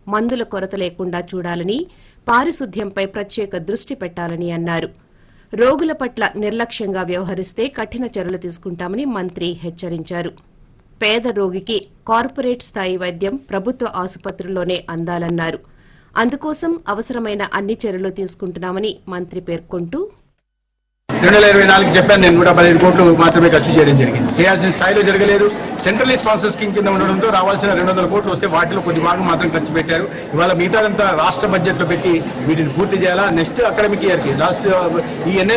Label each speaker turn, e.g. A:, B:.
A: మందుల కొరత లేకుండా చూడాలని పారిశుద్ధ్యంపై ప్రత్యేక దృష్టి పెట్టాలని అన్నారు రోగుల పట్ల నిర్లక్ష్యంగా వ్యవహరిస్తే కఠిన చర్యలు తీసుకుంటామని మంత్రి హెచ్చరించారు పేద రోగికి కార్పొరేట్ స్థాయి వైద్యం ప్రభుత్వ ఆసుపత్రుల్లోనే అందాలన్నారు అందుకోసం అవసరమైన అన్ని చర్యలు తీసుకుంటున్నామని మంత్రి పేర్కొంటూ
B: రెండు వేల ఇరవై నాలుగు చెప్పాను నేను నూట పదిహేను కోట్లు మాత్రమే ఖర్చు చేయడం జరిగింది చేయాల్సిన స్థాయిలో జరగలేదు సెంట్రల్ స్పాన్సర్ స్కీమ్ కింద ఉండడంతో రావాల్సిన రెండు వందల కోట్లు వస్తే వాటిలో కొద్ది భాగం మాత్రం ఖర్చు పెట్టారు ఇవాళ మిగతాదంతా రాష్ట్ర బడ్జెట్ లో పెట్టి వీటిని పూర్తి చేయాలా నెక్స్ట్ అకాడమిక్ ఇయర్ కి లాస్ట్ ఈ ఎన్ఏ